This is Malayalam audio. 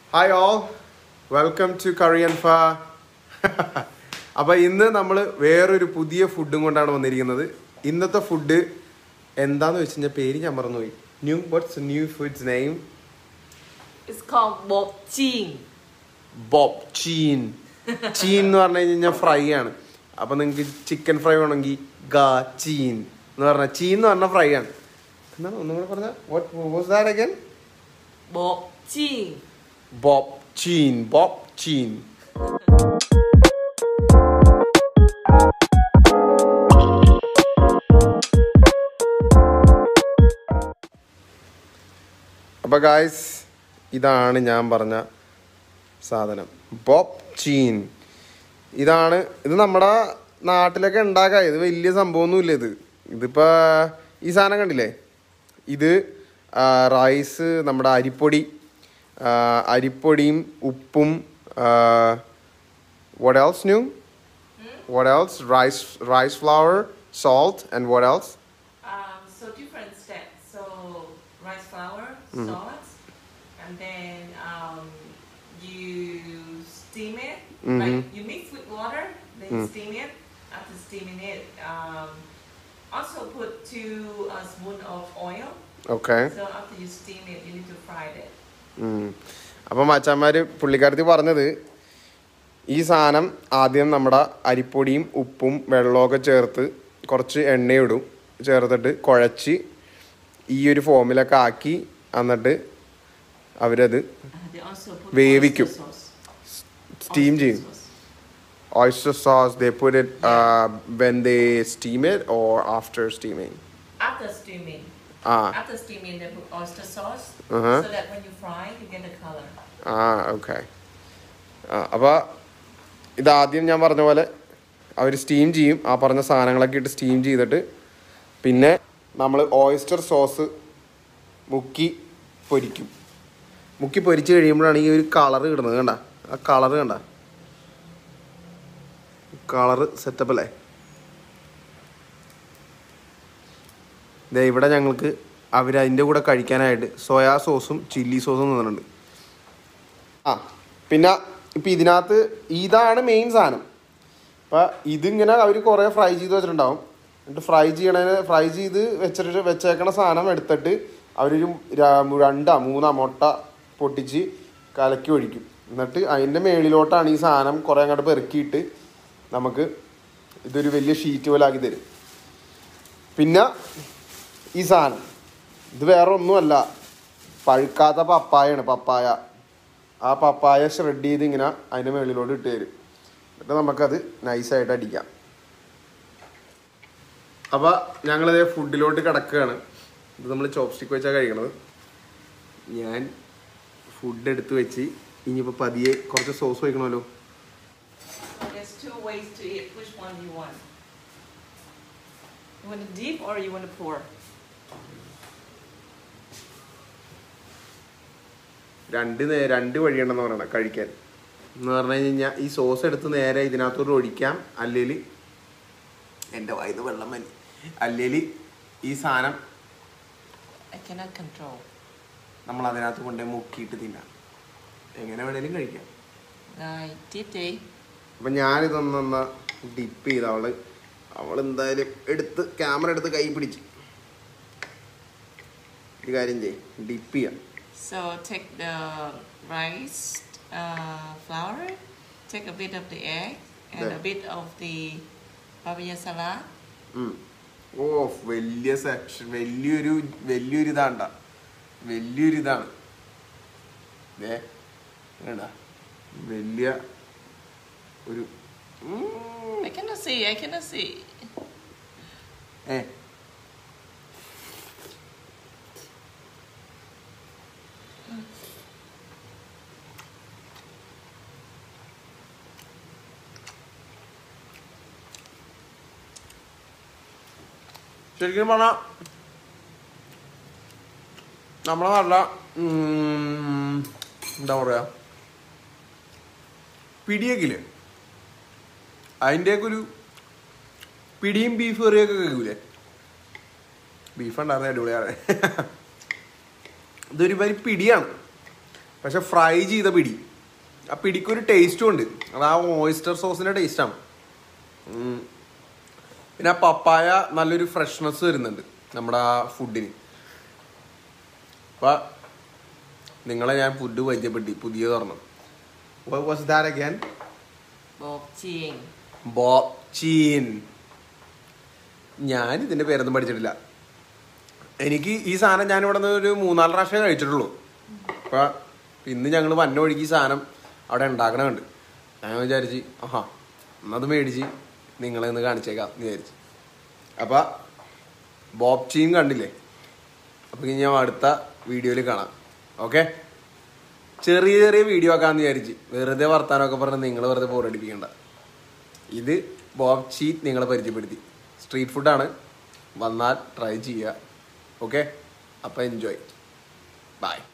ഹായ് ഓൾ വെൽക്കം ടു കറിയൻ ഫ അപ്പോൾ ഇന്ന് നമ്മൾ വേറൊരു പുതിയ ഫുഡും കൊണ്ടാണ് വന്നിരിക്കുന്നത് ഇന്നത്തെ ഫുഡ് എന്താന്ന് വെച്ച് കഴിഞ്ഞാൽ പേര് ഞാൻ മറന്നുപോയി new what's new foods name It's called bok ching. Bok ching ching എന്ന് പറഞ്ഞു കഴിഞ്ഞാൽ ഫ്രൈ ആണ് അപ്പൊ നിങ്ങൾക്ക് ചിക്കൻ ഫ്രൈ വേണമെങ്കിൽ ഗാ ചീൻ എന്ന് പറഞ്ഞാൽ ചീൻ എന്ന് പറഞ്ഞാൽ ഫ്രൈ ആണ് എന്താണ് ഒന്നും കൂടെ പറഞ്ഞ what that again Bok ching. Bok ching bok ching അപ്പൊ ഗായ്സ് ഇതാണ് ഞാൻ പറഞ്ഞ സാധനം ബോബ് ചീൻ ഇതാണ് ഇത് നമ്മുടെ നാട്ടിലൊക്കെ ഉണ്ടാക്കാം ഇത് വലിയ സംഭവമൊന്നുമില്ല ഇത് ഇതിപ്പോ ഈ സാധനം കണ്ടില്ലേ ഇത് ആ, റൈസ് നമ്മുടെ അരിപ്പൊടി ആ, അരിപ്പൊടിയും ഉപ്പും what else new what else rice rice flour salt and what else Um, so different steps. So rice flour, salt, and then um, you steam it. Like you mix with water, then you steam it. After steaming it, um, also put two uh, spoon of oil. Okay So after you steam it, you need to fry it. അപ്പം മച്ചാന്മാര് പുള്ളിക്കാരത്തി പറഞ്ഞത് ഈ സാധനം ആദ്യം നമ്മുടെ അരിപ്പൊടിയും ഉപ്പും വെള്ളമൊക്കെ ചേർത്ത് കുറച്ച് എണ്ണയിടും ചേർത്തിട്ട് കുഴച്ച് ഈ ഒരു ഫോമിലൊക്കെ ആക്കി എന്നിട്ട് അവരത് Uh, they also put വേവിക്കും. oyster sauce. സ്റ്റീം Oyster ചെയ്യും sauce. oyster sauce they put it uh, when they steam it or after steaming After steaming. ah After steaming, they put oyster sauce Uh-huh. so that when you fry, you get the color. ആ ഓക്കെ ആ അപ്പോൾ ഇതാദ്യം ഞാൻ പറഞ്ഞ പോലെ അവർ സ്റ്റീം ചെയ്യും ആ പറഞ്ഞ സാധനങ്ങളൊക്കെ ഇട്ട് സ്റ്റീം ചെയ്തിട്ട് പിന്നെ നമ്മൾ ഓയിസ്റ്റർ സോസ് മുക്കി പൊരിക്കും മുക്കി പൊരിച്ച് കഴിയുമ്പോഴാണ് ഈ ഒരു കളർ കിടുന്നത് കണ്ട ആ കളർ കണ്ട കളറ് സെറ്റപ്പ് അല്ലേ ദേ ഇവിടെ ഞങ്ങൾക്ക് അവർ അതിൻ്റെ കൂടെ കഴിക്കാനായിട്ട് സോയാ സോസും ചില്ലി സോസും തന്നിട്ടുണ്ട് ആ പിന്നെ ഇപ്പം ഇതിനകത്ത് ഇതാണ് മെയിൻ സാധനം അപ്പം ഇതിങ്ങനെ അവർ കുറേ ഫ്രൈ ചെയ്ത് വെച്ചിട്ടുണ്ടാവും എന്നിട്ട് ഫ്രൈ ചെയ്യണതിന് ഫ്രൈ ചെയ്ത് വെച്ചിട്ട് വെച്ചേക്കണ സാധനം എടുത്തിട്ട് അവരൊരു ര- രണ്ടാ മൂന്നാ മുട്ട പൊട്ടിച്ച് കലക്കി ഒഴിക്കും എന്നിട്ട് അതിൻ്റെ മേളിലോട്ടാണ് ഈ സാധനം കുറേ അങ്ങോട്ട് പെറുക്കിയിട്ട് നമുക്ക് ഇതൊരു വലിയ ഷീറ്റ് പോലെ ആക്കി തരും പിന്നെ ഈ സാധനം ഇത് വേറെ ഒന്നുമല്ല പഴുക്കാത്ത പപ്പായാണ് പപ്പായ ആ പപ്പായ ഷ്രെഡ് ചെയ്ത് ഇങ്ങനെ അതിൻ്റെ മുകളിലോട്ട് ഇട്ട് തരും എന്നിട്ട് നമുക്കത് നൈസായിട്ട് അടിക്കാം അപ്പോൾ ഞങ്ങളിതേ ഫുഡിലോട്ട് കിടക്കുകയാണ് ഇത് നമ്മൾ ചോപ്സ്റ്റിക്ക് വെച്ചാൽ കഴിക്കണത് ഞാൻ ഫുഡ് എടുത്ത് വെച്ച് ഇനിയിപ്പോൾ പതിയെ കുറച്ച് സോസ് വയ്ക്കണമല്ലോ So there's two ways to eat. Which one do you want? You want to dip or you want to pour? രണ്ട് നേ- രണ്ട് വഴിയുണ്ടെന്ന് പറയണം കഴിക്കാൻ എന്ന് പറഞ്ഞു കഴിഞ്ഞാൽ ഈ സോസ് എടുത്ത് നേരെ ഇതിനകത്തോട്ട് ഒഴിക്കാം അല്ലെങ്കിൽ എൻ്റെ വായിന്ന് വെള്ളം മതി അല്ലെങ്കിൽ ഈ സാധനം I cannot control. നമ്മൾ അതിനകത്ത് കൊണ്ടുപോയി മുക്കിയിട്ട് തിന്നാം എങ്ങനെ വേണേലും കഴിക്കാം Right, dip day. അപ്പം ഞാനിതൊന്നൊന്ന് ഡിപ്പ് ചെയ്ത് അവള് അവൾ എന്തായാലും എടുത്ത് ക്യാമറ എടുത്ത് കൈ പിടിച്ച് ഒരു കാര്യം ചെയ്യും ഡിപ്പ് ചെയ്യാം So take the rice uh, flour, take a bit of the egg and There. a bit of the papaya salad. ഉം. ഓ വലിയ സെക്ഷൻ വലിയൊരു വലിയൊരു ഇതാണ്ട വലിയൊരു ഇതാണ് ദേ, വേണ്ട വലിയ ഒരു ഉം. I cannot see, I cannot see. ഏ ശരിക്കും പറഞ്ഞാൽ നമ്മളെ നല്ല ഉം, എന്താ പറയാ പിടിയൊക്കെ അതിൻ്റെയൊക്കെ ഒരു പിടിയും ബീഫ് കറിയൊക്കെ കഴിക്കൂലേ ബീഫ് ഉണ്ടായിരുന്ന അടിപൊളിയാണ് ഇതൊരു വരി പിടിയാണ് പക്ഷെ ഫ്രൈ ചെയ്ത പിടി ആ പിടിക്കൊരു ടേസ്റ്റും ഉണ്ട് അത് ആ ഓയിസ്റ്റർ സോസിന്റെ ടേസ്റ്റാണ് പിന്നെ ആ പപ്പായ നല്ലൊരു ഫ്രഷ്നെസ് വരുന്നുണ്ട് നമ്മുടെ ആ ഫുഡിന് അപ്പൊ നിങ്ങളെ ഞാൻ ഫുഡ് പരിചയപ്പെട്ടി പുതിയ തുറന്നു was that again Bok chiên. ബോച്ചീൻ ഞാൻ ഇതിന്റെ പേരൊന്നും പഠിച്ചിട്ടില്ല എനിക്ക് ഈ സാധനം ഞാൻ ഇവിടെ നിന്ന് ഒരു മൂന്നാല് പ്രാവശ്യം കഴിച്ചിട്ടുള്ളൂ അപ്പൊ ഇന്ന് ഞങ്ങൾ വന്ന വഴിക്ക് ഈ സാധനം അവിടെ ഉണ്ടാക്കണുണ്ട് ഞാൻ വിചാരിച്ച് ആഹാ എന്നത് മേടിച്ച് നിങ്ങളെ ഒന്ന് കാണിച്ചേക്കാം എന്ന് വിചാരിച്ച് അപ്പൊ ബോബ്ചീൻ കണ്ടില്ലേ അപ്പൊ ഇനി ഞാൻ അടുത്ത വീഡിയോയിൽ കാണാം ഓക്കെ ചെറിയ ചെറിയ വീഡിയോ ആക്കാന്ന് വിചാരിച്ച് വെറുതെ വർത്താനമൊക്കെ പറഞ്ഞ് നിങ്ങൾ വെറുതെ ബോറടിപ്പിക്കണ്ട ഇത് ബോബ് ചീറ്റ് നിങ്ങളെ പരിചയപ്പെടുത്തി സ്ട്രീറ്റ് ഫുഡാണ് വന്നാൽ ട്രൈ ചെയ്യുക ഓക്കെ അപ്പോൾ എൻജോയ് ബൈ